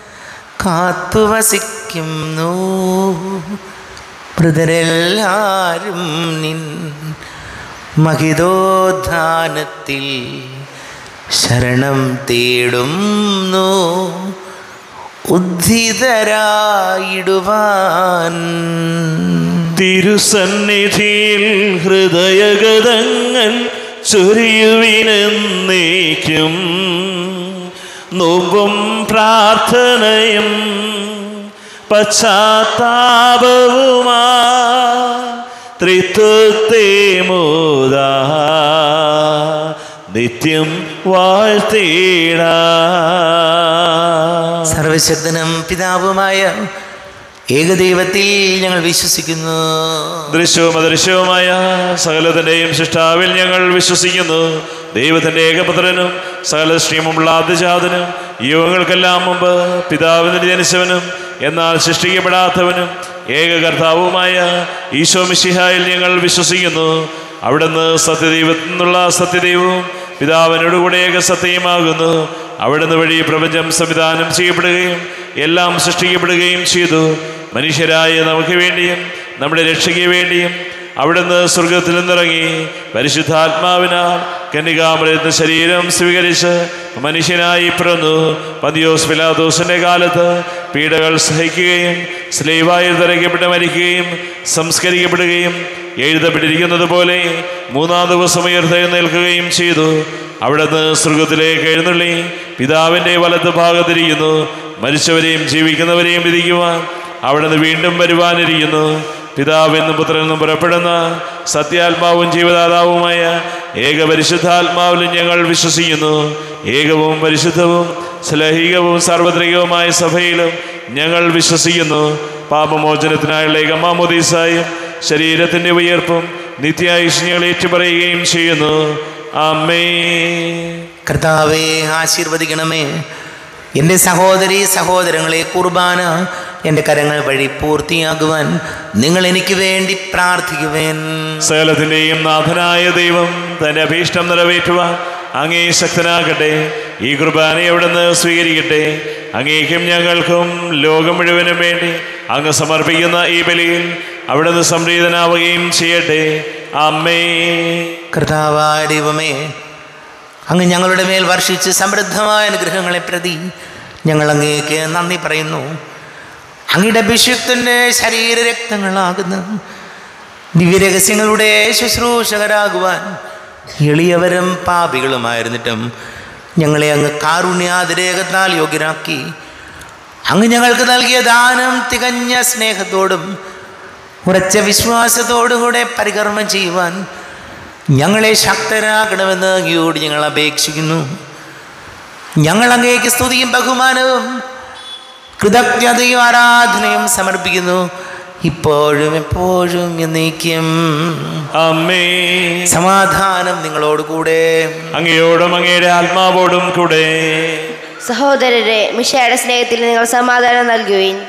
കാത്തുവസിക്കുന്നു മൃതരെല്ലാരും നിൻ മഹിതോദ്ധാനത്തിൽ ശരണം തേടുന്നു ഉദ്ധിതരായിടുവാൻ തിരുസന്നിധിയിൽ ഹൃദയഗതങ്ങൾ ചൊരിയുവിനെന്നേക്കും നോമ്പും പ്രാർത്ഥനയും പശ്ചാത്താപവുമാ ത്രിത്വത്തെ മോദാ നിത്യം വാഴ്ത്തിടാ സർവശക്തനും പിതാവുമായ ഏകദൈവത്തിൽ ഞങ്ങൾ വിശ്വസിക്കുന്നു ദൃശ്യവും അദൃശ്യവുമായ സകലത്തിൻ്റെയും സൃഷ്ടാവിൽ ഞങ്ങൾ വിശ്വസിക്കുന്നു ദൈവത്തിൻ്റെ ഏകപുത്രനും സകല ശ്രീമുള്ള ആദ്യജാതനും യുവങ്ങൾക്കെല്ലാം മുമ്പ് പിതാവിന് ജനിച്ചവനും എന്നാൽ സൃഷ്ടിക്കപ്പെടാത്തവനും ഏക കർത്താവുമായ ഈശോ മിശിഹായിൽ ഞങ്ങൾ വിശ്വസിക്കുന്നു അവിടുന്ന് സത്യദൈവത്തിൽ നിന്നുള്ള സത്യദൈവവും പിതാവിനോടുകൂടെ ഏക സത്യമാകുന്നു അവിടുന്ന് വഴി പ്രപഞ്ചം സംവിധാനം ചെയ്യപ്പെടുകയും എല്ലാം സൃഷ്ടിക്കപ്പെടുകയും ചെയ്തു മനുഷ്യരായ നമുക്ക് വേണ്ടിയും നമ്മുടെ രക്ഷയ്ക്ക് വേണ്ടിയും അവിടുന്ന് സ്വർഗത്തിൽ നിന്നിറങ്ങി പരിശുദ്ധാത്മാവിനാൽ കന്യകാമൃത ശരീരം സ്വീകരിച്ച് മനുഷ്യനായി പിറന്നു പതിയോസ് പിലാദോസിന്റെ കാലത്ത് പീഡകൾ സഹിക്കുകയും സ്ലീവായി തിരക്കപ്പെട്ട് മരിക്കുകയും സംസ്കരിക്കപ്പെടുകയും എഴുതപ്പെട്ടിരിക്കുന്നത് പോലെ മൂന്നാം ദിവസം ഉയർത്തെഴുന്നേൽക്കുകയും ചെയ്തു അവിടുന്ന് സ്വർഗത്തിലേക്ക് എഴുന്നള്ളി പിതാവിൻ്റെ വലത്ത് ഭാഗത്തിരിക്കുന്നു മരിച്ചവരെയും ജീവിക്കുന്നവരെയും വിധിക്കുവാൻ അവിടുന്ന് വീണ്ടും വരുവാനിരിക്കുന്നു പിതാവെന്നും പുത്രനെന്നും പുറപ്പെടുന്ന സത്യാത്മാവും ജീവദാതാവുമായ ഏക പരിശുദ്ധാത്മാവിലും ഞങ്ങൾ വിശ്വസിക്കുന്നു ഏകവും പരിശുദ്ധവും സ്ലൈഹികവും സാർവത്രികവുമായ സഭയിലും ഞങ്ങൾ വിശ്വസിക്കുന്നു പാപമോചനത്തിനായുള്ള ഏകമാമോദീസായും ശരീരത്തിൻ്റെ ഉയർപ്പും നിത്യായുഷ് ഞങ്ങൾ ഏറ്റുപറയുകയും ചെയ്യുന്നു അമ്മേ കർത്താവെ ആശീർവദിക്കണമേ എൻ്റെ സഹോദരി സഹോദരങ്ങളെ കുർബാന എൻ്റെ കരങ്ങൾ വഴി പൂർത്തിയാകുവാൻ നിങ്ങൾ എനിക്ക് വേണ്ടി പ്രാർത്ഥിക്കുവേൻ സകലത്തിൻ്റെയും നാഥനായ ദൈവം തൻ്റെ അഭീഷ്ടം നിറവേറ്റുവാൻ അങ്ങേ ശക്തനാകട്ടെ ഈ കുർബാന അവിടുന്ന് സ്വീകരിക്കട്ടെ അങ്ങേക്കും ഞങ്ങൾക്കും ലോകം മുഴുവനും വേണ്ടി അങ്ങ് സമർപ്പിക്കുന്ന ഈ ബലിയിൽ അവിടുന്ന് സംപ്രീതനാവുകയും ചെയ്യട്ടെ അമ്മേ കർത്താവായ ദൈവമേ അങ്ങ് ഞങ്ങളുടെ മേൽ വർഷിച്ച് സമൃദ്ധമായ അനുഗ്രഹങ്ങളെ പ്രതി ഞങ്ങൾ അങ്ങേക്ക് നന്ദി പറയുന്നു അങ്ങയുടെ അഭിഷിക്തൻ്റെ ശരീരരക്തങ്ങളാകുന്ന ദിവ്യരഹസ്യങ്ങളുടെ ശുശ്രൂഷകരാകുവാൻ എളിയവരും പാപികളുമായിരുന്നിട്ടും ഞങ്ങളെ അങ്ങ് കാരുണ്യാതിരേകത്താൽ യോഗ്യരാക്കി അങ്ങ് ഞങ്ങൾക്ക് നൽകിയ ദാനം തികഞ്ഞ സ്നേഹത്തോടും ഉറച്ച വിശ്വാസത്തോടും കൂടെ പരികർമ്മം ചെയ്യുവാൻ ഞങ്ങളെ ശക്തരാക്കണമെന്ന് അങ്ങയോട് ഞങ്ങൾ അപേക്ഷിക്കുന്നു ഞങ്ങൾ അങ്ങേക്ക് സ്തുതിയും ബഹുമാനവും കൃതജ്ഞതയും ആരാധനയും സമർപ്പിക്കുന്നു ഇപ്പോഴും എപ്പോഴും എന്നേക്കും അമ്മേ സമാധാനം നിങ്ങളോട് കൂടെ അങ്ങയോടും അങ്ങയുടെ ആത്മാവോടും കൂടെ സഹോദരരെ മിഷയുടെ സ്നേഹത്തിൽ നിങ്ങൾ സമാധാനം നൽകുവിൻ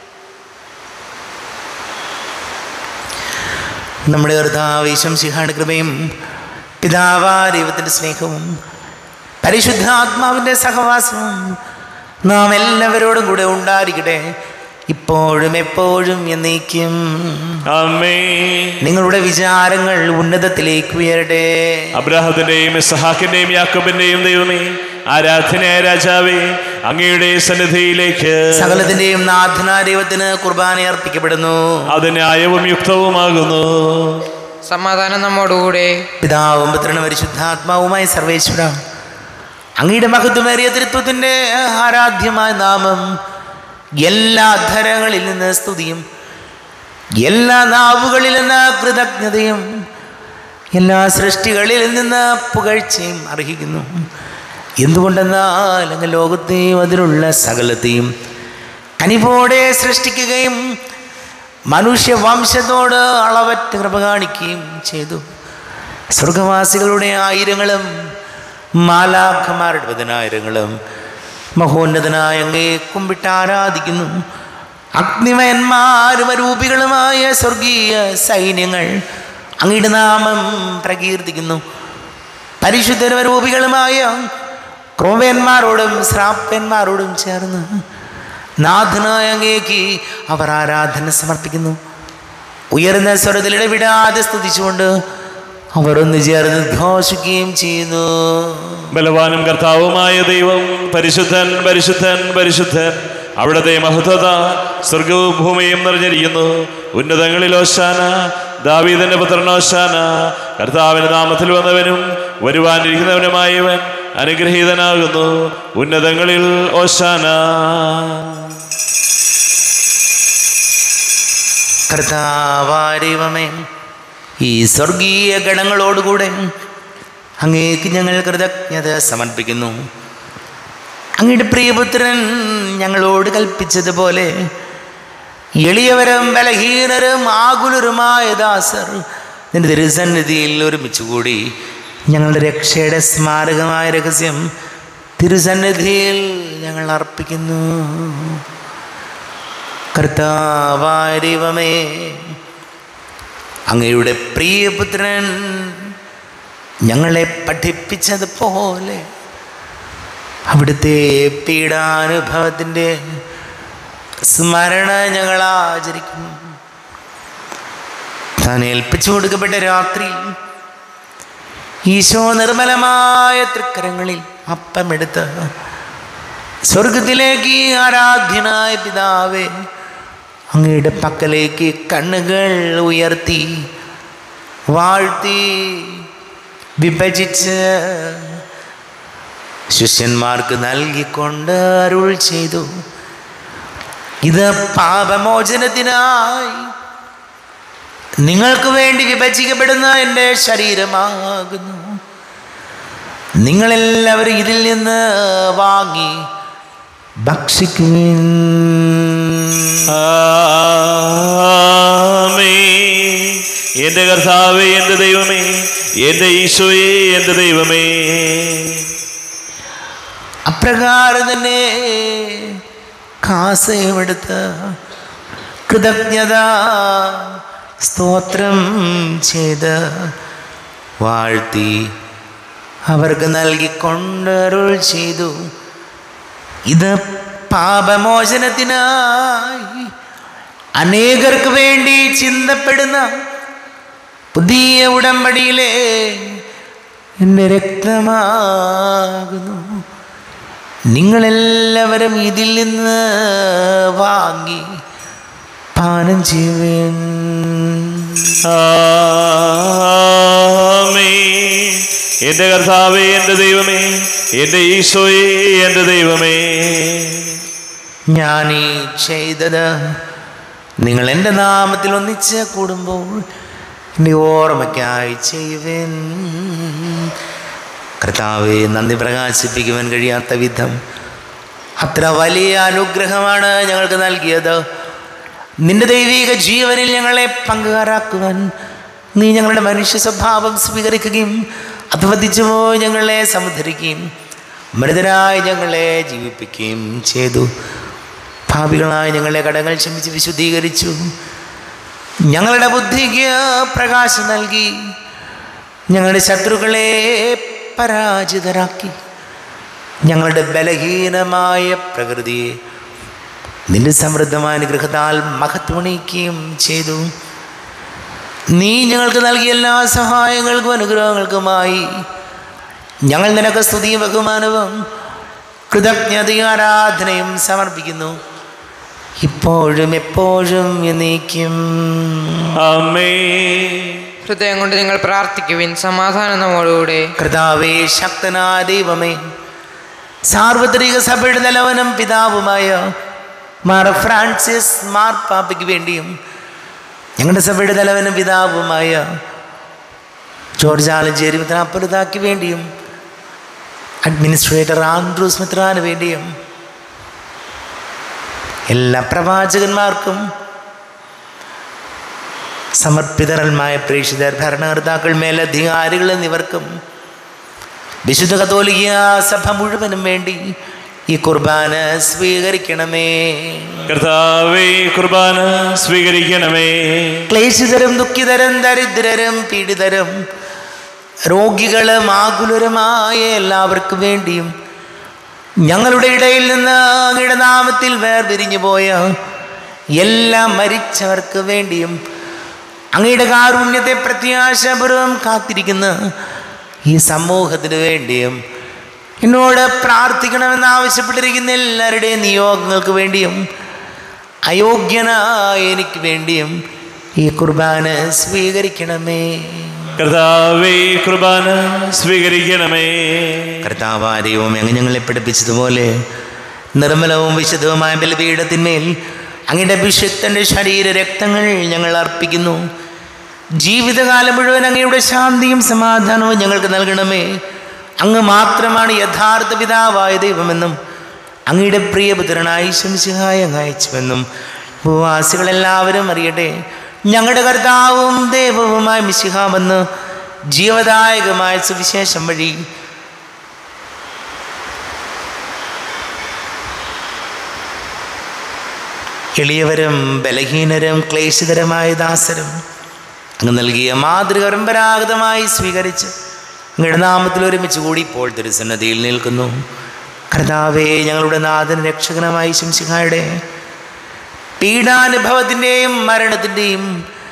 നമ്മുടെ കർത്താവേശം സിഹാട് കൃപയും പിതാവാ ദൈവത്തിൻ്റെ സ്നേഹവും പരിശുദ്ധാത്മാവിൻ്റെ സഹവാസവും നാം എല്ലാവരോടും കൂടെ ഉണ്ടായിരിക്കട്ടെ ഇപ്പോഴും എപ്പോഴും എന്നേക്കും അമ്മേ നിങ്ങളുടെ വിചാരങ്ങൾ ഉന്നതത്തിലേക്ക് ഉയരട്ടെ അബ്രാഹത്തിന്റെയും ഇസഹാക്കിന്റെയും യാക്കോബിന്റെയും ദൈവമേ ആരാധനയായ രാജാവേ അങ്ങയുടെ സന്നിധിയിലേക്ക് സകലത്തിൻ്റെയും നാഥനാ ദൈവത്തിന് കുർബാന അർപ്പിക്കപ്പെടുന്നു അത് ന്യായവും യുക്തവുമാകുന്നു സമാധാനം നമ്മോടുകൂടെ പിതാവും പുത്രനും പരിശുദ്ധാത്മാവുമായ സർവേശ്വര അങ്ങയുടെ മഹത്വമേറിയ തൃത്വത്തിൻ്റെ ആരാധ്യമായ നാമം എല്ലാ ധരങ്ങളിൽ നിന്ന് സ്തുതിയും എല്ലാ നാവുകളിൽ നിന്ന് കൃതജ്ഞതയും എല്ലാ സൃഷ്ടികളിൽ നിന്ന് പുകഴ്ചയും അർഹിക്കുന്നു എന്തുകൊണ്ടെന്നാൽ അങ്ങ് ലോകത്തെയും അതിലുള്ള സകലത്തെയും കനിവോടെ സൃഷ്ടിക്കുകയും മനുഷ്യവംശത്തോട് അളവറ്റ കൃപ കാണിക്കുകയും ചെയ്തു സ്വർഗവാസികളുടെ ആയിരങ്ങളും മാലാഖമാരുടെ പതിനായിരങ്ങളും മഹോന്നതനായ അങ്ങേ കുമ്പിട്ട് ആരാധിക്കുന്നു അഗ്നിമയന്മാരും അരൂപികളുമായ സ്വർഗീയ സൈന്യങ്ങൾ അങ്ങയുടെ നാമം പ്രകീർത്തിക്കുന്നു പരിശുദ്ധരൂപികളുമായ ക്രോവേന്മാരോടും ശ്രാപ്പന്മാരോടും ചേർന്ന് നാഥനായ അങ്ങേക്ക് അവർ ആരാധന സമർപ്പിക്കുന്നു ഉയർന്ന സ്വരത്തിൽ ഇടവിടാതെ സ്തുതിച്ചുകൊണ്ട് അവർ ഒന്ന് ചേർന്ന് ഘോഷിക്കുകയും ചെയ്യുന്നു ബലവാനും കർത്താവുമായ ദൈവം പരിശുദ്ധൻ പരിശുദ്ധൻ പരിശുദ്ധൻ അവിടുത്തെ മഹത്വത സ്വർഗവും ഭൂമിയും നിറഞ്ഞിരിക്കുന്നു ഉന്നതങ്ങളിൽ ഓശാന ദാവീദന്റെ പുത്രൻ ഓശാന കർത്താവിന്റെ നാമത്തിൽ വന്നവനും വരുവാനിരിക്കുന്നവനുമായവൻ അനുഗ്രഹീതനാകുന്നു ഉന്നതങ്ങളിൽ ഓശാന കർത്താവാരിവമേ ഈ സ്വർഗീയ ഗണങ്ങളോടുകൂടെ അങ്ങേക്ക് ഞങ്ങൾ കൃതജ്ഞത സമർപ്പിക്കുന്നു അങ്ങയുടെ പ്രിയപുത്രൻ ഞങ്ങളോട് കൽപ്പിച്ചതുപോലെ എളിയവരും ബലഹീനരും ആകുലരുമായ ദാസർ നിന്റെ തിരുസന്നിധിയിൽ ഒരുമിച്ച് കൂടി ഞങ്ങളുടെ രക്ഷയുടെ സ്മാരകമായ രഹസ്യം തിരുസന്നിധിയിൽ ഞങ്ങൾ അർപ്പിക്കുന്നു കർത്താവായ ദൈവമേ അങ്ങയുടെ പ്രിയപുത്രൻ ഞങ്ങളെ പഠിപ്പിച്ചതുപോലെ അവിടുത്തെ പീഡാനുഭവത്തിൻ്റെ സ്മരണ ഞങ്ങൾ ആചരിക്കുന്നു താൻ ഏൽപ്പിച്ചു കൊടുക്കപ്പെട്ട രാത്രി ഈശോ നിർമ്മലമായ തൃക്കരങ്ങളിൽ അപ്പമെടുത്ത് സ്വർഗത്തിലേക്ക് ആരാധ്യനായ പിതാവേ അങ്ങയുടെ പക്കലേക്ക് കണ്ണുകൾ ഉയർത്തി വാഴ്ത്തി വിഭജിച്ച് ശിഷ്യന്മാർക്ക് നൽകിക്കൊണ്ട് അരുൾ ചെയ്തു ഇത് പാപമോചനത്തിനായി നിങ്ങൾക്ക് വേണ്ടി വിഭജിക്കപ്പെടുന്ന എൻ്റെ ശരീരമാകുന്നു നിങ്ങളെല്ലാവരും ഇതിൽ നിന്ന് വാങ്ങി ഭക്ഷിക്കുവിൻ ആമേ എന്റെ കർത്താവേ എന്റെ ദൈവമേ എന്റെ ഈശോയെ എന്റെ ദൈവമേ അപ്രകാരം തന്നെ കാസയുമെടുത്ത് കൃതജ്ഞത സ്തോത്രം ചെയ്ത് വാഴ്ത്തി അവർക്ക് നൽകിക്കൊണ്ടരുൾ ചെയ്തു ഇത് പാപമോചനത്തിനായി അനേകർക്ക് വേണ്ടി ചിന്തപ്പെടുന്ന പുതിയ ഉടമ്പടിയിലെ എൻ്റെ രക്തമാകുന്നു നിങ്ങളെല്ലാവരും ഇതിൽ നിന്ന് വാങ്ങി പാനം ചെയ്യുവേൻ ആമേ എന്റെ കർത്താവേ എന്റെ ദൈവമേ എന്റെ ഈശോയെ എന്റെ ദൈവമേ ഞാൻ ഈ ചെയ്തത് നിങ്ങൾ എൻ്റെ നാമത്തിൽ ഒന്നിച്ച് കൂടുമ്പോൾ എൻ്റെ ഓർമ്മയ്ക്കായി ചെയ്യുവേൻ കർത്താവെ നന്ദി പ്രകാശിപ്പിക്കുവാൻ കഴിയാത്ത വിധം അത്ര വലിയ അനുഗ്രഹമാണ് ഞങ്ങൾക്ക് നൽകിയത് നിന്റെ ദൈവിക ജീവനിൽ ഞങ്ങളെ പങ്കുകാരാക്കുവാൻ നീ ഞങ്ങളുടെ മനുഷ്യ സ്വഭാവം സ്വീകരിക്കുകയും അധവദിച്ചുമോ ഞങ്ങളെ സമുദ്ധരിക്കുകയും മൃതരായി ഞങ്ങളെ ജീവിപ്പിക്കുകയും ചെയ്തു ഭാവികളായി ഞങ്ങളെ കടങ്ങൾ ക്ഷമിച്ച് വിശുദ്ധീകരിച്ചു ഞങ്ങളുടെ ബുദ്ധിക്ക് പ്രകാശം നൽകി ഞങ്ങളുടെ ശത്രുക്കളെ പരാജിതരാക്കി ഞങ്ങളുടെ ബലഹീനമായ പ്രകൃതിയെ നിന്റെ സമൃദ്ധമായ അനുഗ്രഹത്താൽ മഹത്വണിക്കുകയും ചെയ്തു നീ ഞങ്ങൾക്ക് നൽകിയ എല്ലാ സഹായങ്ങൾക്കും അനുഗ്രഹങ്ങൾക്കുമായി ഞങ്ങൾ നിനക്ക് സ്തുതിയും ബഹുമാനവും കൃതജ്ഞതയും ആരാധനയും സമർപ്പിക്കുന്നു ഇപ്പോഴും എപ്പോഴും എന്നേക്കും അമ്മേ ഹൃദയം കൊണ്ട് നിങ്ങൾ പ്രാർത്ഥിക്കുവിൻ സമാധാനം നമ്മോടുകൂടെ കർത്താവേ ശക്തനായ ദൈവമേ സാർവത്രിക സഭയുടെ നിലവനും പിതാവുമായ മാർ ഫ്രാൻസിസ് മാർ പാപ്പയ്ക്ക് വേണ്ടിയും ഞങ്ങളുടെ സഭയുടെ നിലവനും പിതാവുമായ ജോർജ് ആലഞ്ചേരി മിത്രാപ്പുരതാക്ക് വേണ്ടിയും അഡ്മിനിസ്ട്രേറ്റർ ആൻഡ്രൂസ് മിത്രാന് വേണ്ടിയും എല്ലാ പ്രവാചകന്മാർക്കും സമർപ്പിതരന്മായ പ്രേക്ഷിതർ ഭരണകർത്താക്കൾ മേലധികാരികൾ എന്നിവർക്കും വിശുദ്ധ കത്തോലിക്ക സഭ മുഴുവനും വേണ്ടി ഈ കുർബാന സ്വീകരിക്കണമേ കർത്താവേ കുർബാന സ്വീകരിക്കണമേ ക്ലേശിതരും ദുഃഖിതരും ദരിദ്രരും പീഡിതരും രോഗികളും ആകുലരുമായ എല്ലാവർക്കും വേണ്ടിയും ഞങ്ങളുടെ ഇടയിൽ നിന്ന് അങ്ങയുടെ നാമത്തിൽ വേർപിരിഞ്ഞു പോയ എല്ലാ മരിച്ചവർക്ക് വേണ്ടിയും അങ്ങയുടെ കാരുണ്യത്തെ പ്രത്യാശപൂർവം കാത്തിരിക്കുന്ന ഈ സമൂഹത്തിന് വേണ്ടിയും എന്നോട് പ്രാർത്ഥിക്കണമെന്ന് ആവശ്യപ്പെട്ടിരിക്കുന്ന എല്ലാവരുടെയും നിയോഗങ്ങൾക്ക് വേണ്ടിയും അയോഗ്യനായ എനിക്ക് വേണ്ടിയും ഈ കുർബാന സ്വീകരിക്കണമേ കർത്താവേ കുർബാന സ്വീകരിക്കണമേ കർത്താവാരെയും അങ്ങ് ഞങ്ങളെ പഠിപ്പിച്ചതുപോലെ നിർമ്മലവും വിശുദ്ധവുമായ ബലിപീഠത്തിന്മേൽ അങ്ങയുടെ അഭിഷക്തൻ്റെ ശരീര രക്തങ്ങൾ ഞങ്ങൾ അർപ്പിക്കുന്നു ജീവിതകാലം മുഴുവൻ അങ്ങയുടെ ശാന്തിയും സമാധാനവും ഞങ്ങൾക്ക് നൽകണമേ അങ്ങ് മാത്രമാണ് യഥാർത്ഥ പിതാവായ ദൈവമെന്നും അങ്ങയുടെ പ്രിയപുത്രനായി ശംസിഹായ അയച്ചുവെന്നും ഉപവാസികളെല്ലാവരും അറിയട്ടെ ഞങ്ങളുടെ കർത്താവും ദൈവവുമായ മിശിഹാമെന്ന് ജീവദായകമായ സുവിശേഷം വഴി എളിയവരും ബലഹീനരും ക്ലേശിതരമായ ദാസരും അങ്ങ് നൽകിയ മാതൃക പരമ്പരാഗതമായി സ്വീകരിച്ച് അങ്ങയുടെ നാമത്തിൽ ഒരുമിച്ച് കൂടി ഇപ്പോൾ തിരുസന്നതിയിൽ നിൽക്കുന്നു കർത്താവേ ഞങ്ങളുടെ നാഥൻ രക്ഷകനമായി ശംസിഹായുടെ പീഡാനുഭവത്തിൻ്റെയും മരണത്തിൻ്റെയും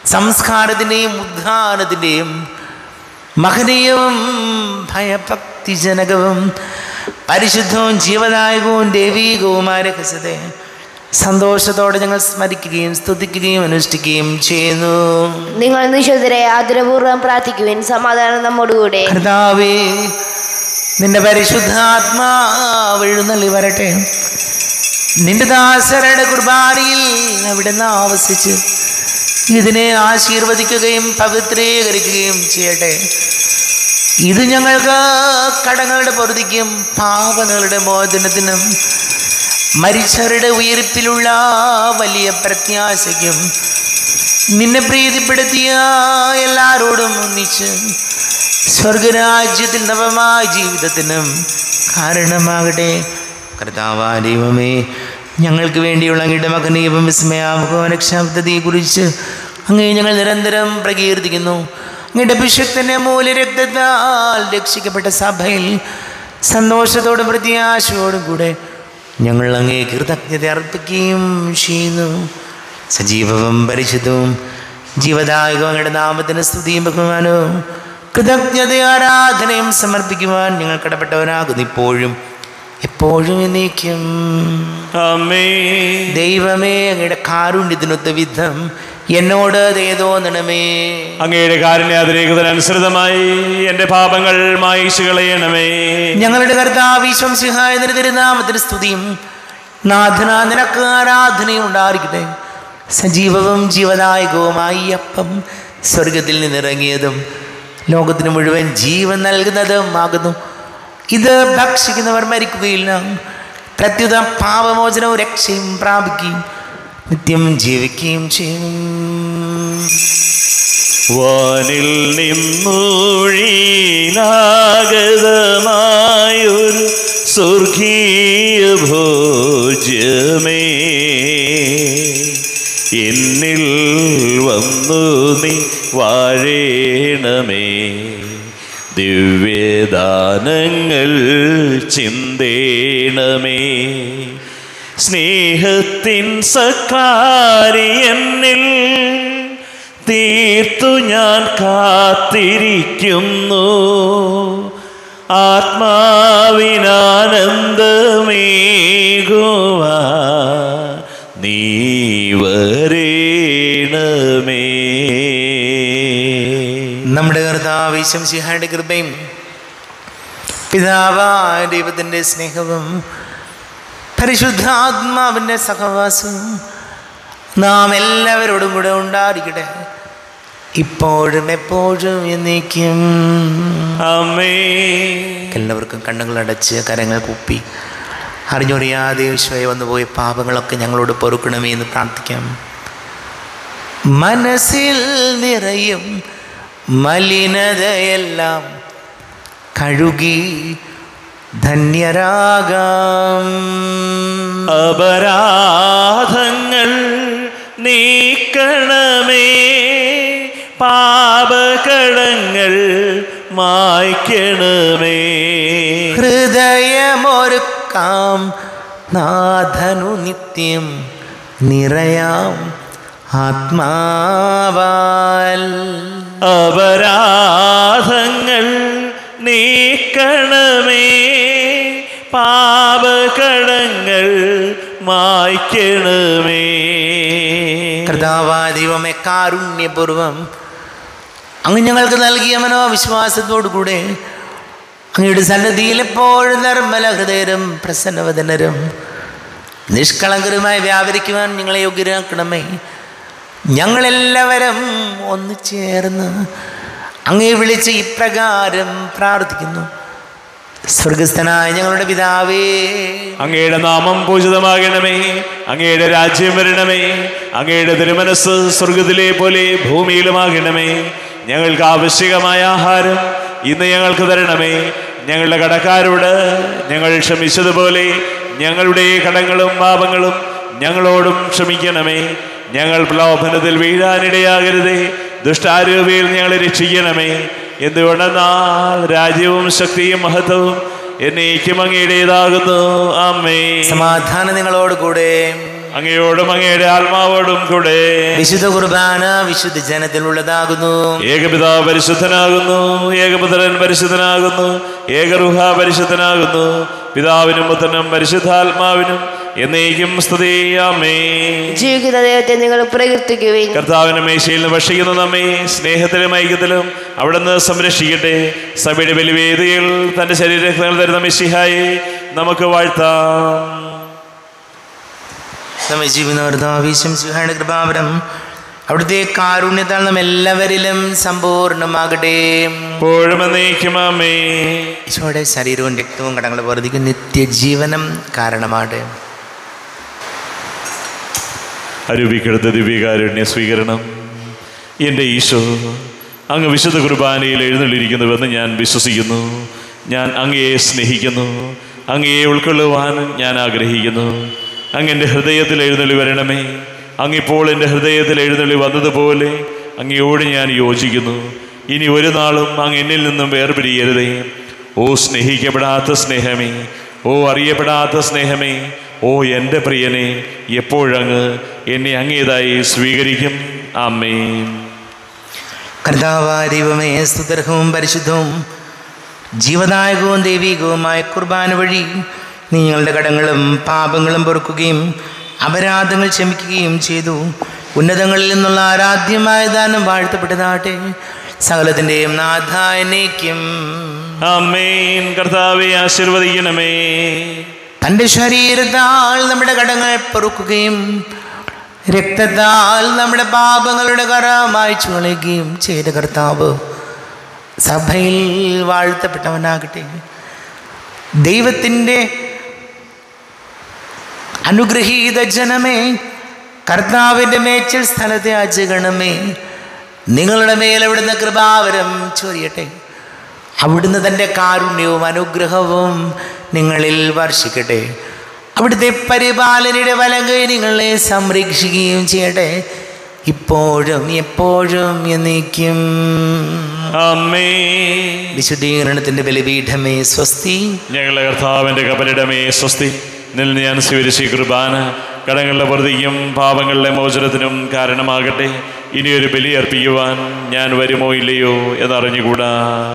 സംസ്കാരത്തിൻ്റെയും ഉദ്ധാനത്തിൻ്റെയും മഹനീയവും ഭയഭക്തിജനകവും പരിശുദ്ധവും ജീവദായകവും ദൈവീകവുമായ രഹസ്യത്തെ സന്തോഷത്തോടെ ഞങ്ങൾ സ്മരിക്കുകയും സ്തുതിക്കുകയും അനുഷ്ഠിക്കുകയും ചെയ്യുന്നു നിങ്ങൾ നിശുദ്ധരെ ആദരപൂർവ്വം പ്രാർത്ഥിക്കുവിൻ സമാധാനം നമ്മോടുകൂടെ കർത്താവേ നിന്റെ പരിശുദ്ധാത്മാവ് എഴുന്നള്ളി വരട്ടെ നിന്റെ ദാസരുടെ കുർബാനയിൽ അവിടുന്ന് ആവസിച്ച് ഇതിനെ ആശീർവദിക്കുകയും പവിത്രീകരിക്കുകയും ചെയ്യട്ടെ ഇത് ഞങ്ങൾക്ക് കടങ്ങളുടെ പൊറുതിക്കും പാപങ്ങളുടെ മോചനത്തിനും മരിച്ചവരുടെ ഉയർപ്പിലുള്ള വലിയ പ്രത്യാശയ്ക്കും നിന്നെ പ്രീതിപ്പെടുത്തിയ എല്ലാവരോടും ഒന്നിച്ച് സ്വർഗരാജ്യത്തിൽ നവമായ ജീവിതത്തിനും കാരണമാകട്ടെ കർത്താവാ ദൈവമേ ഞങ്ങൾക്ക് വേണ്ടിയുള്ള അങ്ങയുടെ മകനീയവും വിസ്മയാമുഖവും രക്ഷാബ്ദതയെക്കുറിച്ച് അങ്ങേ ഞങ്ങൾ നിരന്തരം പ്രകീർത്തിക്കുന്നു അങ്ങയുടെ അഭിഷക്തന്റെ മൂലരക്തത്താൽ രക്ഷിക്കപ്പെട്ട സഭയിൽ സന്തോഷത്തോടും പ്രത്യാശയോടും കൂടെ ഞങ്ങൾ അങ്ങേ കൃതജ്ഞത അർപ്പിക്കുകയും ചെയ്യുന്നു സജീവവും പരിശുദ്ധവും ജീവദായകവും അങ്ങയുടെ നാമത്തിന് സ്തുതിയും ബഹുമാനവും കൃതജ്ഞത ആരാധനയും സമർപ്പിക്കുവാൻ ഞങ്ങൾ കടപ്പെട്ടവരാകുന്നു ഇപ്പോഴും എപ്പോഴും എന്നേക്കും അമ്മേ ദൈവമേ അങ്ങയുടെ കാരുണ്യത്തിനൊത്ത വിധം എന്നോട് ദയതോന്നണമേ അങ്ങയുടെ കാരുണ്യാതിരേകതനുസൃതമായി എൻ്റെ പാപങ്ങൾ മായിച്ചു കളയണമേ ഞങ്ങളുടെ കർത്താവിശ്വം സിഹായ തിരുനാമത്തിന് സ്തുതിയും നാഥന നിനക്ക് ആരാധനയും ഉണ്ടായിരിക്കട്ടെ സജീവവും ജീവദായകവുമായി ഈ അപ്പം സ്വർഗത്തിൽ നിന്നിറങ്ങിയതും ലോകത്തിന് മുഴുവൻ ജീവൻ നൽകുന്നതും ആകുന്നു ഇത് ഭക്ഷിക്കുന്നവർ മരിക്കുകയില്ല പ്രത്യുത പാപമോചനവും രക്ഷയും പ്രാപിക്കുകയും നിത്യം ജീവിക്കുകയും ചെയ്യും വാനിൽ നിന്നൂഴിലാഗതമായൊരു സ്വർഗീയ ഭോജ്യമേ എന്നിൽ വന്നു നീ വാഴേണമേ ദിവ്യദാനങ്ങൾ ചിന്തേണമേ സ്നേഹത്തിൻ സക്കാരി എന്നിൽ തീർത്തു ഞാൻ കാത്തിരിക്കുന്നു ആത്മാവിനാനന്ദമേകുവാ നീ വരേണമേ നമ്മുടെ കർത്താവിശ്വം സിഹായുടെ കൃപയും പിതാവായ ദൈവത്തിൻ്റെ സ്നേഹവും പരിശുദ്ധാത്മാവിൻ്റെ സഹവാസവും നാം എല്ലാവരോടും കൂടെ ഉണ്ടായിരിക്കട്ടെ ഇപ്പോഴും എപ്പോഴും എന്നേക്കും അമ്മേ എല്ലാവർക്കും കണ്ണുകൾ അടച്ച് കരങ്ങൾ കുപ്പി അറിഞ്ഞൊറിയാതെ ഈശോയെ വന്നുപോയ പാപങ്ങളൊക്കെ ഞങ്ങളോട് പൊറുക്കണമേ എന്ന് പ്രാർത്ഥിക്കാം മനസ്സിൽ നിറയും മലിനതയെല്ലാം കഴുകി ധന്യരാകാം അപരാധങ്ങൾ നീക്കണമേ പാപകടങ്ങൾ മായ്ക്കണമേ ഹൃദയമൊരുക്കാം നാഥനു നിത്യം നിറയാം ആത്മാവാൽ അപരാധങ്ങൾ നീക്കണമേ പാപകടങ്ങൾ മായ്ക്കണമേ കർത്താവാ ദൈവമേ കാരുണ്യപൂർവം അങ്ങ് ഞങ്ങൾക്ക് നൽകിയ മനോവിശ്വാസത്തോടു കൂടെ അങ്ങയുടെ സന്നദ്ധിയിൽ എപ്പോഴും നിർമ്മല ഹൃദയരും പ്രസന്നവദനരും നിഷ്കളങ്കരുമായി വ്യാപരിക്കുവാൻ ഞങ്ങളെ യോഗ്യരാക്കണമേ ഞങ്ങളെല്ലാവരും ഒന്ന് ചേർന്ന് അങ്ങേ വിളിച്ച് ഇപ്രകാരം പ്രാർത്ഥിക്കുന്നു സ്വർഗസ്ഥനായ ഞങ്ങളുടെ പിതാവേ അങ്ങയുടെ നാമം പൂജിതമാകണമേ അങ്ങയുടെ രാജ്യം വരണമേ അങ്ങയുടെ തിരുമനസ് സ്വർഗത്തിലെ പോലെ ഭൂമിയിലുമാകണമേ ഞങ്ങൾക്ക് ആവശ്യകമായ ആഹാരം ഇന്ന് ഞങ്ങൾക്ക് തരണമേ ഞങ്ങളുടെ കടക്കാരോട് ഞങ്ങൾ ക്ഷമിച്ചതുപോലെ ഞങ്ങളുടെ കടങ്ങളും പാപങ്ങളും ഞങ്ങളോടും ക്ഷമിക്കണമേ ഞങ്ങൾ പ്രലോഭനത്തിൽ വീഴാനിടയാകരുതേ ദുഷ്ടാരൂപിയിൽ ഞങ്ങളെ രക്ഷിക്കണമേ എന്തുകൊണ്ടെന്നാൽ രാജ്യവും ശക്തിയും മഹത്വവും എന്നേക്കും അങ്ങയുടേതാകുന്നു അമ്മേ സമാധാനം നിങ്ങളോട് കൂടെ അങ്ങയോടും അങ്ങയുടെ ആത്മാവോടും കൂടെ വിശുദ്ധ കുർബാന വിശുദ്ധ ജനത്തിലുള്ളതാകുന്നു ഏകപിതാവ് പരിശുദ്ധനാകുന്നു ഏകപുത്രൻ പരിശുദ്ധനാകുന്നു ഏകറുഹ പരിശുദ്ധനാകുന്നു പിതാവിനും പുത്രനും പരിശുദ്ധാത്മാവിനും എന്നേക്കും സ്തുതിയാമേ ജീവിക്കുന്ന ദൈവത്തെ നിങ്ങൾ പ്രകീർത്തിക്കുവിൻ കർത്താവിന്റെ മേശയിൽ നിന്ന് ഭക്ഷിക്കുന്ന നമ്മെ സ്നേഹത്തിലും ഐക്യത്തിലും അവിടുന്ന് സംരക്ഷിക്കട്ടെ സഭയുടെ ബലിവേദിയിൽ തന്റെ ശരീരങ്ങൾ തരുന്ന മിശിഹായി നമുക്ക് വാഴ്ത്താം നമ്മെ ജീവിതം സിഹായുടെ കൃപാവരം അവിടുത്തെ കാരുണ്യത്താൽ നാം എല്ലാവരിലും സമ്പൂർണ്ണമാകട്ടെ എപ്പോഴും എന്നേക്കുമാമേ ഈശോയുടെ ശരീരവും രക്തവും കടങ്ങൾ വർദ്ധിക്കും നിത്യജീവനം കാരണമാകട്ടെ അരൂപിക്കെടുത്ത ദിവ്യകാരുണ്യ സ്വീകരണം എൻ്റെ ഈശോ അങ്ങ് വിശുദ്ധ കുർബാനയിൽ എഴുന്നള്ളിരിക്കുന്നുവെന്ന് ഞാൻ വിശ്വസിക്കുന്നു ഞാൻ അങ്ങയെ സ്നേഹിക്കുന്നു അങ്ങയെ ഉൾക്കൊള്ളുവാൻ ഞാൻ ആഗ്രഹിക്കുന്നു അങ്ങ് എൻ്റെ ഹൃദയത്തിൽ എഴുന്നള്ളി വരണമേ അങ്ങിപ്പോൾ എൻ്റെ ഹൃദയത്തിൽ എഴുന്നള്ളി വന്നതുപോലെ അങ്ങയോട് ഞാൻ യോജിക്കുന്നു ഇനി ഒരു നാളും അങ്ങ് എന്നിൽ നിന്നും വേർപിരിയരുതേ ഓ സ്നേഹിക്കപ്പെടാത്ത സ്നേഹമേ ഓ അറിയപ്പെടാത്ത സ്നേഹമേ ഓ എൻ്റെ പ്രിയനെ എപ്പോഴങ്ങ് എന്നെ അങ്ങേതായി സ്വീകരിക്കും അമ്മേ കർത്താവായ ദൈവമേ സ്തുതർഹവും പരിശുദ്ധവും ജീവദായകവും ദൈവികവുമായ കുർബാന വഴി നീ ഞങ്ങളുടെ കടങ്ങളും പാപങ്ങളും പൊറുക്കുകയും അപരാധങ്ങൾ ക്ഷമിക്കുകയും ചെയ്തു ഉന്നതങ്ങളിൽ നിന്നുള്ള ആരാധ്യമായ ദാനം വാഴ്ത്തപ്പെട്ടതാട്ടെ സകലത്തിൻ്റെയും നാഥായനേക്കും അമ്മേൻ കർത്താവെ ആശീർവദിക്കണമേ തൻ്റെ ശരീരത്താൽ നമ്മുടെ കടങ്ങൾ പൊറുക്കുകയും രക്തത്താൽ നമ്മുടെ പാപങ്ങളുടെ കറ മായ്ച്ചു കളയുകയും ചെയ്ത കർത്താവ് സഭയിൽ വാഴ്ത്തപ്പെട്ടവനാകട്ടെ ദൈവത്തിൻ്റെ അനുഗ്രഹീത ജനമേ കർത്താവിൻ്റെ മേച്ചിൽ സ്ഥലത്തെ അജഗണമേ നിങ്ങളുടെ മേൽ അവിടുന്ന് കൃപാവരം ചൊരിയട്ടെ അവിടുന്ന് തൻ്റെ കാരുണ്യവും അനുഗ്രഹവും നിങ്ങളിൽ വർഷിക്കട്ടെ അവിടുത്തെ പരിപാലനയുടെ വലങ്കൈ നിങ്ങളെ സംരക്ഷിക്കുകയും ചെയ്യട്ടെ ഇപ്പോഴും എപ്പോഴും എന്നേക്കും അമ്മേ വിശുദ്ധീകരണത്തിൻ്റെ ബലിപീഠമേ സ്വസ്തി ഞങ്ങളുടെ കർത്താവിൻ്റെ കപലിടമേ സ്വസ്തി നിൽ ഞാൻ സ്വീകരിച്ച ഈ കുർബാന കടങ്ങളുടെ പ്രതിക്കും പാപങ്ങളുടെ മോചനത്തിനും കാരണമാകട്ടെ ഇനിയൊരു ബലി അർപ്പിക്കുവാൻ ഞാൻ വരുമോ ഇല്ലയോ എന്നറിഞ്ഞുകൂടാ